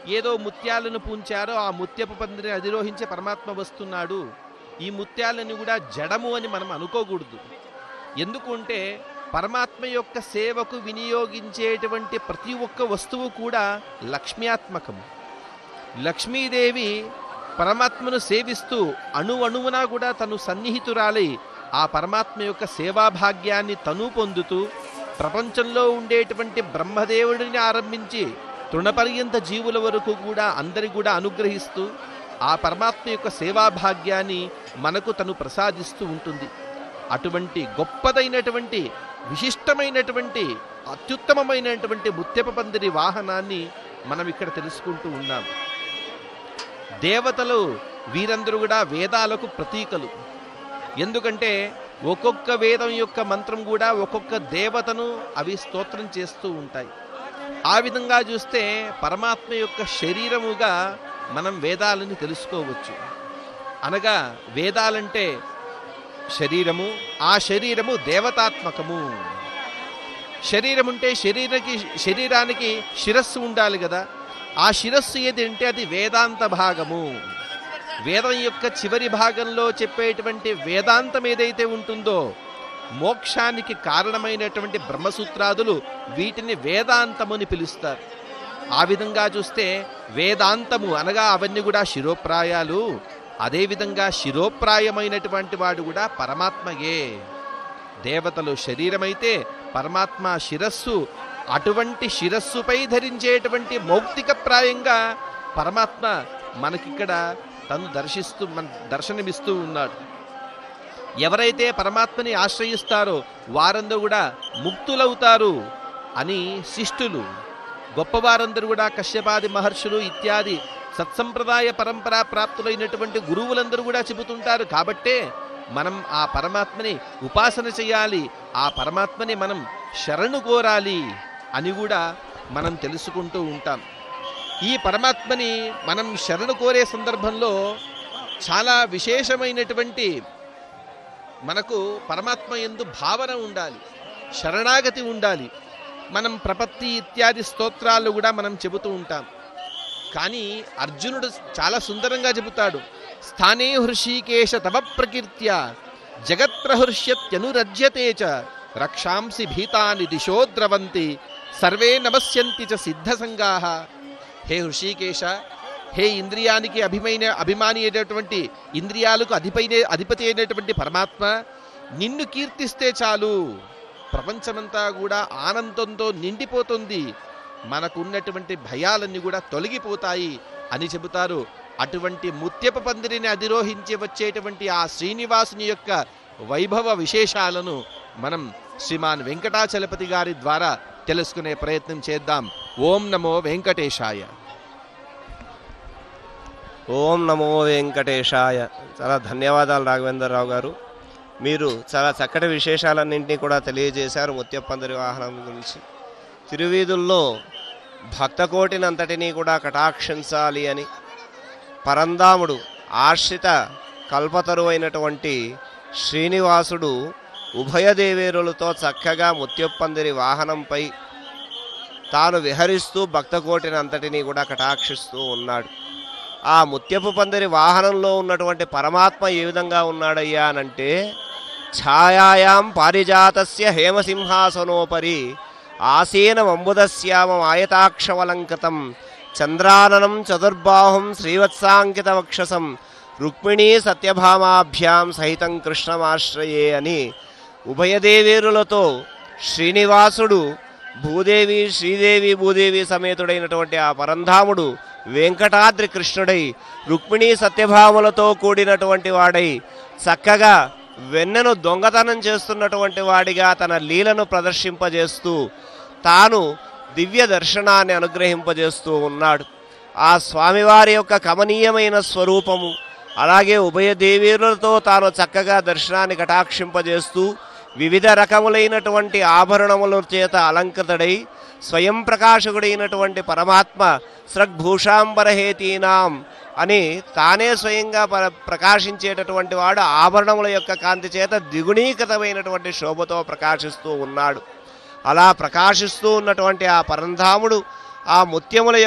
ఏదో ముత్యాలను పూంచారో ఆ ముత్యపు పందిని అధిరోహించి పరమాత్మ వస్తున్నాడు ఈ ముత్యాలని కూడా జడము అని మనం అనుకోకూడదు ఎందుకు అంటే పరమాత్మ యొక్క సేవకు వినియోగించేటువంటి ప్రతి ఒక్క వస్తువు కూడా లక్ష్మ్యాత్మకము లక్ష్మీదేవి పరమాత్మను సేవిస్తూ అణు అణువున కూడా తను సన్నిహితురాలై ఆ పరమాత్మ యొక్క సేవాభాగ్యాన్ని తను పొందుతూ ప్రపంచంలో ఉండేటువంటి బ్రహ్మదేవుడిని ఆరంభించి తృణపర్యంత జీవుల వరకు కూడా అందరి కూడా అనుగ్రహిస్తూ ఆ పరమాత్మ యొక్క సేవాభాగ్యాన్ని మనకు తను ప్రసాదిస్తూ ఉంటుంది అటువంటి గొప్పదైనటువంటి విశిష్టమైనటువంటి అత్యుత్తమమైనటువంటి ముత్యప పందిరి వాహనాన్ని మనం ఇక్కడ తెలుసుకుంటూ ఉన్నాం దేవతలు వీరందరూ కూడా వేదాలకు ప్రతీకలు ఎందుకంటే ఒక్కొక్క వేదం యొక్క మంత్రం కూడా ఒక్కొక్క దేవతను అవి స్తోత్రం చేస్తూ ఉంటాయి ఆ విధంగా చూస్తే పరమాత్మ యొక్క శరీరముగా మనం వేదాలని తెలుసుకోవచ్చు అనగా వేదాలంటే శరీరము ఆ శరీరము దేవతాత్మకము శరీరం ఉంటే శరీరకి శరీరానికి శిరస్సు ఉండాలి కదా ఆ శిరస్సు ఏది అంటే అది వేదాంత భాగము వేదం యొక్క చివరి భాగంలో చెప్పేటువంటి వేదాంతం ఏదైతే ఉంటుందో మోక్షానికి కారణమైనటువంటి బ్రహ్మసూత్రాదులు వీటిని వేదాంతముని పిలుస్తారు ఆ విధంగా చూస్తే వేదాంతము అనగా అవన్నీ కూడా శిరోప్రాయాలు అదేవిధంగా శిరోప్రాయమైనటువంటి వాడు కూడా పరమాత్మయే దేవతలు శరీరమైతే పరమాత్మ శిరస్సు అటువంటి శిరస్సుపై ధరించేటువంటి మౌక్తిక ప్రాయంగా పరమాత్మ మనకిక్కడ తను దర్శిస్తూ మన దర్శనమిస్తూ ఉన్నాడు ఎవరైతే పరమాత్మని ఆశ్రయిస్తారో వారందరూ కూడా ముక్తులవుతారు అని శిష్టులు గొప్పవారందరూ కూడా కశ్యపాది మహర్షులు ఇత్యాది సత్సంప్రదాయ పరంపరా ప్రాప్తులైనటువంటి గురువులందరూ కూడా చెబుతుంటారు కాబట్టే మనం ఆ పరమాత్మని ఉపాసన చేయాలి ఆ పరమాత్మని మనం శరణు కోరాలి అని కూడా మనం తెలుసుకుంటూ ఉంటాం ఈ పరమాత్మని మనం శరణు కోరే సందర్భంలో చాలా విశేషమైనటువంటి మనకు పరమాత్మ ఎందు భావన ఉండాలి శరణాగతి ఉండాలి మనం ప్రపత్తి ఇత్యాది స్తోత్రాలు కూడా మనం చెబుతూ ఉంటాం కానీ అర్జునుడు చాలా సుందరంగా చెబుతాడు స్థానే హృషీకేశ తవ ప్రకీర్త్య జగత్ప్రహృష్యత్యనురజ్యతే చ రక్షాంసి భీతాని దిశో ద్రవంతి సర్వే నమస్యంతి చ సిద్ధసంగాహ హే హృషీకేశ హే ఇంద్రియానికి అభిమైన అభిమాని అయినటువంటి ఇంద్రియాలకు అధిపైన అధిపతి అయినటువంటి పరమాత్మ నిన్ను కీర్తిస్తే చాలు ప్రపంచమంతా కూడా ఆనందంతో నిండిపోతుంది మనకున్నటువంటి భయాలన్నీ కూడా తొలగిపోతాయి అని చెబుతారు అటువంటి ముత్యప పందిరిని అధిరోహించి వచ్చేటువంటి ఆ శ్రీనివాసుని యొక్క వైభవ విశేషాలను మనం శ్రీమాన్ వెంకటాచలపతి గారి ద్వారా తెలుసుకునే ప్రయత్నం చేద్దాం ఓం నమో వెంకటేశాయ ఓం నమో వెంకటేశాయ చాలా ధన్యవాదాలు రాఘవేంద్రరావు గారు మీరు చాలా చక్కటి విశేషాలన్నింటినీ కూడా తెలియజేశారు ముత్యప్పందరి వాహనం గురించి తిరువీధుల్లో భక్తకోటినంతటినీ కూడా కటాక్షించాలి అని పరందాముడు ఆశ్రిత కల్పతరు అయినటువంటి శ్రీనివాసుడు ఉభయదేవేరులతో చక్కగా ముత్యప్పందిరి వాహనంపై తాను విహరిస్తూ భక్తకోటినంతటినీ కూడా కటాక్షిస్తూ ఉన్నాడు ఆ ముత్యపు పందిరి వాహనంలో ఉన్నటువంటి పరమాత్మ ఏ విధంగా ఉన్నాడయ్యా అనంటే ఛాయాయాం పారిజాతస్య హేమసింహాసనోపరి ఆసీనమంబుదశ్యామం ఆయతాక్షవలంకతం చంద్రాననం చతుర్బాహుం శ్రీవత్సాంకిత వక్షసం రుక్మిణీ సత్యభామాభ్యాం సహితం కృష్ణమాశ్రయే అని ఉభయదేవేరులతో శ్రీనివాసుడు భూదేవి శ్రీదేవి భూదేవి సమేతుడైనటువంటి ఆ పరంధాముడు వెంకటాద్రి కృష్ణుడై రుక్మిణీ సత్యభాములతో కూడినటువంటి వాడై చక్కగా వెన్నెను దొంగతనం చేస్తున్నటువంటి వాడిగా తన లీలను ప్రదర్శింపజేస్తూ తాను దివ్య దర్శనాన్ని అనుగ్రహింపజేస్తూ ఉన్నాడు ఆ స్వామివారి యొక్క కమనీయమైన స్వరూపము అలాగే ఉభయ దేవీరులతో తాను చక్కగా దర్శనాన్ని కటాక్షింపజేస్తూ వివిధ రకములైనటువంటి ఆభరణముల చేత అలంకృతుడై స్వయం ప్రకాశకుడైనటువంటి పరమాత్మ సృగ్భూషాంబరహేతీనాం అని తానే స్వయంగా పర ప్రకాశించేటటువంటి వాడు ఆభరణముల యొక్క కాంతి చేత ద్విగుణీకృతమైనటువంటి శోభతో ప్రకాశిస్తూ ఉన్నాడు అలా ప్రకాశిస్తూ ఉన్నటువంటి ఆ పరంధాముడు ఆ ముత్యముల